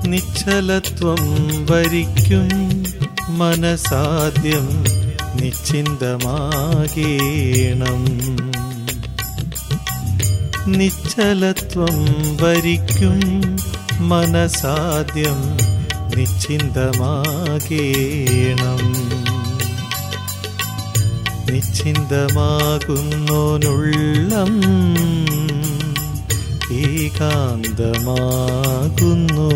നിശ്ചലത്വം വരിക്കും മനസാദ്യം നിശ്ചിന്തമാകേണം നിശ്ചലത്വം വരിക്കും മനസാദ്യം നിശ്ചിന്തമാകേണം നിശ്ചിന്തമാകുന്നോനുള്ളം ഏകാന്തമാകുന്നു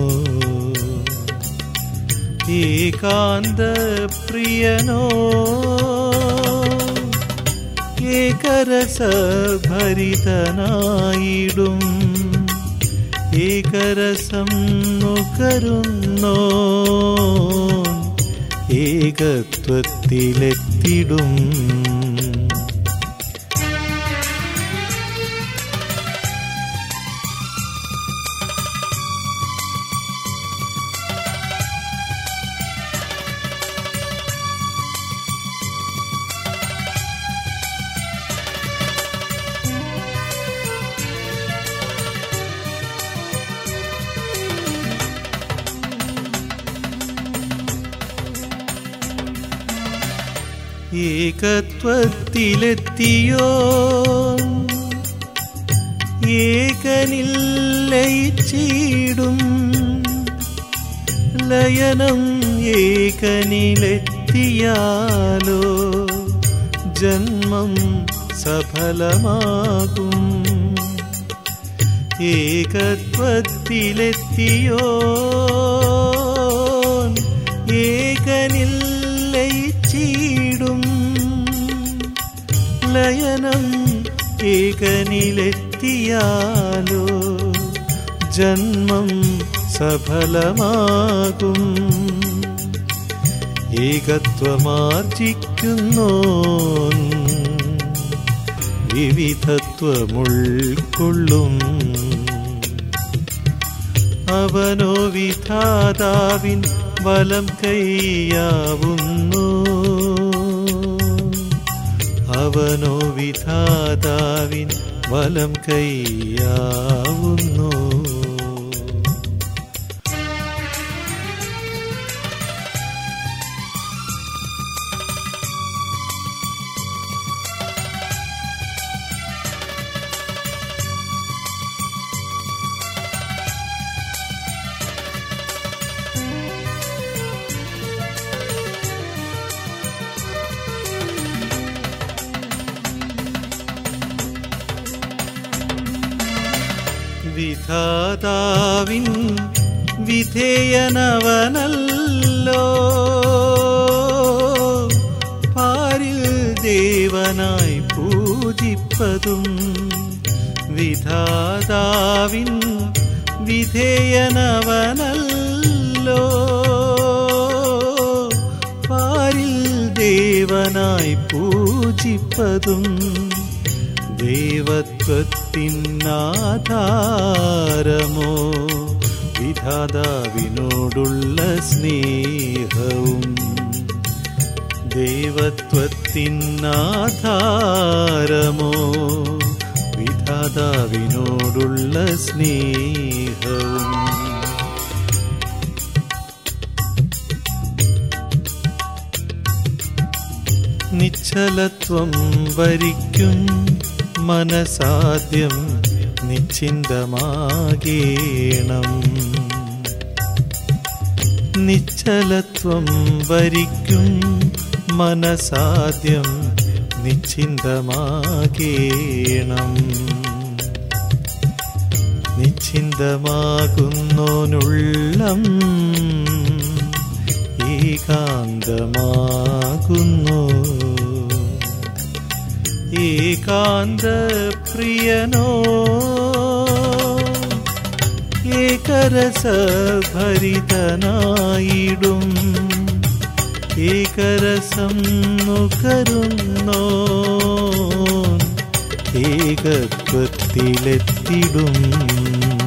ഏകാന്ത പ്രിയനോ ഏകരസഭരിതനായിടും ഏകരസം നുകരുന്നോ ഏകത്വത്തിലെത്തിടും ഏകത്വത്തിലെത്തിയോ ഏകനിൽ ലയിച്ചിടും ലയനം ഏകനിലെത്തിയാലോ ജന്മം സഫലമാകും ഏകത്വത്തിലെത്തിയോ ഏകനിൽ ലയിച്ചിടും ലയനം ഏകനിലെത്തിയാലോ ജന്മം സഫലമാകും ഏകത്വമാർജിക്കുന്നോ വിവിധത്വമുൾക്കൊള്ളും അവനോ വിധാതാവിൻ വലം കൈയാവുന്നു അവനോ വിധാതാവിൻ വലം കൈയാവുന്നു വിധാതാവിൻ വിധേയനവനല്ലോ പാരിൽ ദേവനായി പൂജിപ്പതും വിധാതാവിൻ വിധേയനവനല്ലോ പാരിൽ ദേവനായി പൂജിപ്പതും ദൈവത്വത്തിനാധാരമോ വിധാതാവിനോടുള്ള സ്നേഹവും ദൈവത്വത്തിനാധാരമോ വിധാതാവിനോടുള്ള സ്നേഹവും നിശ്ചലത്വം വരിക്കും മനസാദ്യം നിശ്ചിന്തമാകേണം നിശ്ചലത്വം വരിക്കും മനസാദ്യം നിശ്ചിന്തമാകേണം നിശ്ചിന്തമാകുന്നോനുള്ളം ഏകാന്തമാകുന്നു ഏകാന്ത പ്രിയനോ ഏകരസഭരിതനായിടും ഏകരസം നുകരുന്നോ ഏകത്വത്തിലെത്തിടും